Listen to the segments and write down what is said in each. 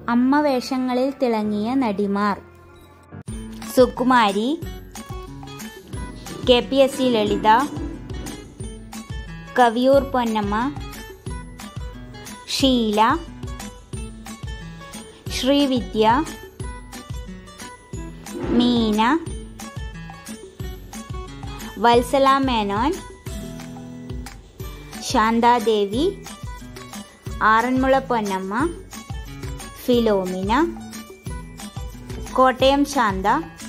അമ്മ വേഷങ്ങളിൽ തിളങ്ങിയ നടിമാർ Sukumari K P S C Lalitha Kaviyoor Ponnamma Sheela Srividya Meena Valsala Menon Santhadevi Aranmula Ponnamma Philomina Kottayam Santha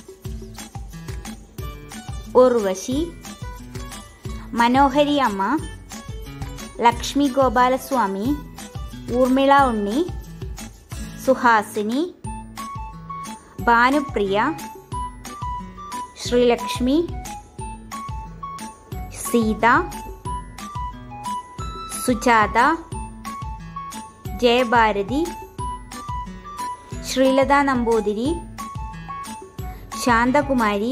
Urvashi Manohari Amma Lakshmi Gopalaswamy Urmila Unni Suhasini Bhanupriya Sreelakshmi Seetha Sujatha Jayabharathi Sreelatha Namboothiri Santhakumari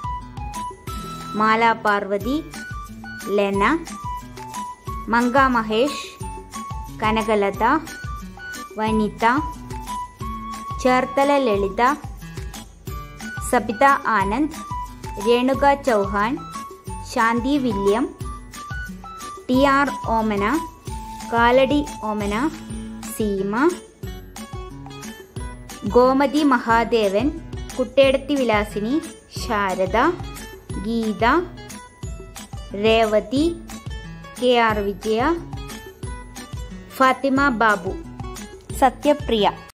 Mala Parvathy Lena Manka Mahesh Kanakalatha Vanitha Cherthala Lalitha Sabitha Anand Renuka Chauhan Shanthi William T R Omana Kalady Omana Seema Gomathi Mahadevan Kuttyedathi Vilasini Sharada Geetha Revathi K R വിജയ ഫാത്തിമ ബാബു സത്യപ്രിയ